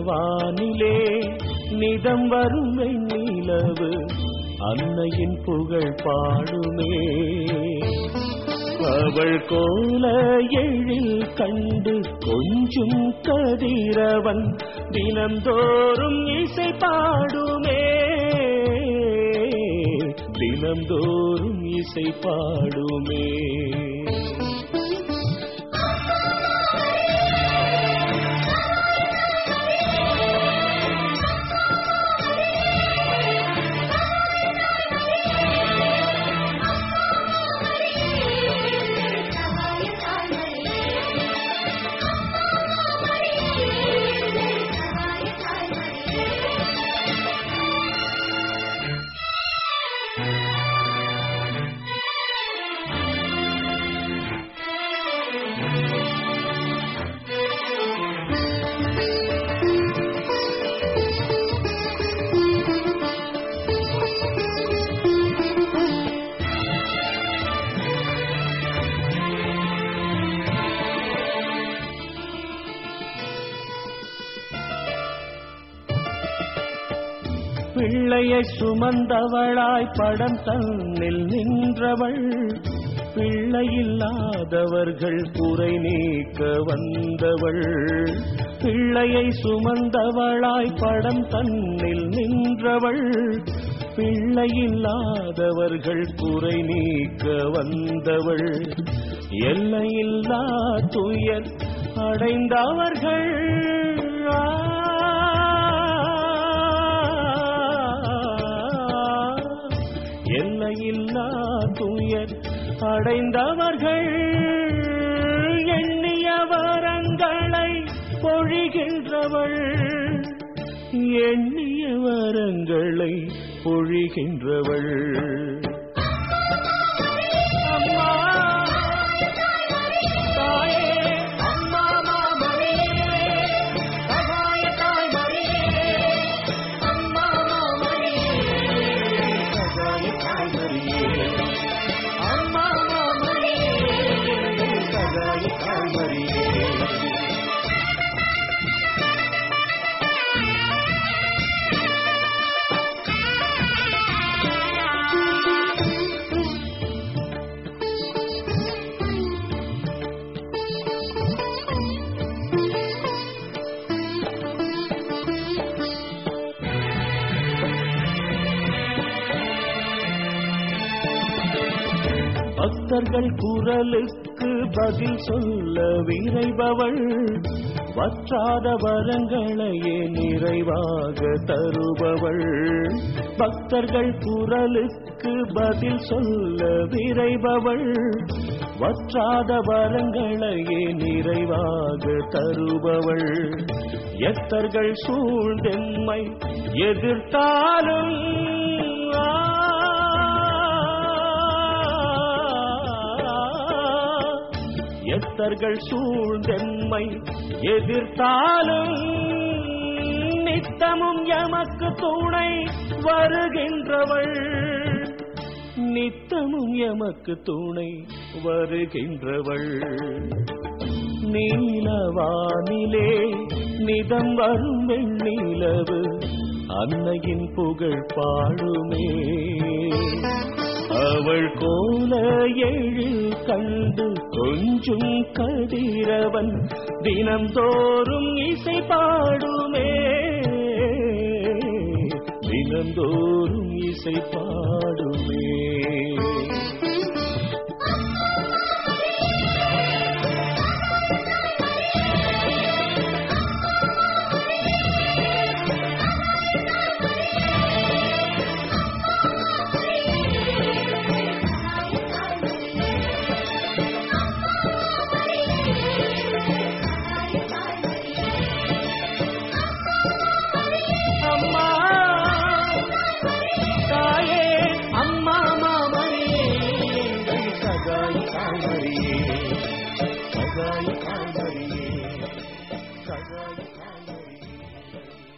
வானிலே நிதம் வரும் வெண்ணிலவு அன்னையின் புகழ் பாடுமே அவள் கோல எழில் கண்டு கொஞ்சும் கதிரவன் தினந்தோறும் இசை பாடுமே தினந்தோறும் இசை பாடுமே பிள்ளையை சுமந்தவளாய் படம் தன்னில் நின்றவள் பிள்ளையில்லாதவர்கள் குறை நீக்க வந்தவள் பிள்ளையை சுமந்தவளாய் படம் தன்னில் நின்றவள் பிள்ளையில்லாதவர்கள் குறை நீக்க வந்தவள் எல்லையில்லா துயர் அடைந்தவர்கள் எல்லையில்லா துயர் அடைந்தவர்கள் எண்ணிய வரங்களை பொழிகின்றவள் எண்ணிய வரங்களை பொழிகின்றவள் அம்மா தாயே அம்மா மாமணியே சகாய தாய் மரியே அம்மா மாமணியே சகாய தாய் மரியே அம்மா மாமணியே சகாய தாய் மரியே பக்தர்கள் குரலுக்கு பதில் சொல்ல விரைபவள் வற்றாத வரங்களையே நிறைவாக தருபவள் பக்தர்கள் குரலுக்கு பதில் சொல்ல விரைபவள் வற்றாத வரங்களையே நிறைவாக தருபவள் எத்தர்கள் சூழ்ந்தெம்மை எதிர்த்தாலும் எத்தர்கள் சூழ்ந்தெம்மை எதிர்த்தாலும் நித்தமும் எமக்கு துணை வருகின்றவள் நித்தமும் எமக்கு துணை வருகின்றவள் நீலவானிலே நிதம் வரும் வெண்ணிலவு அன்னையின் புகழ் பாடுமே அவள் கோல எழில் கண்டு கொஞ்சும் கதிரவன் தினந்தோறும் இசை பாடுமே தினந்தோறும் இசை பாடுமே அம்மா தாயே அம்மா மாமணியே எங்கள் சகாய் தாய்மரியே சகாய் தாய்மரியே சகாய் தாய்மரியே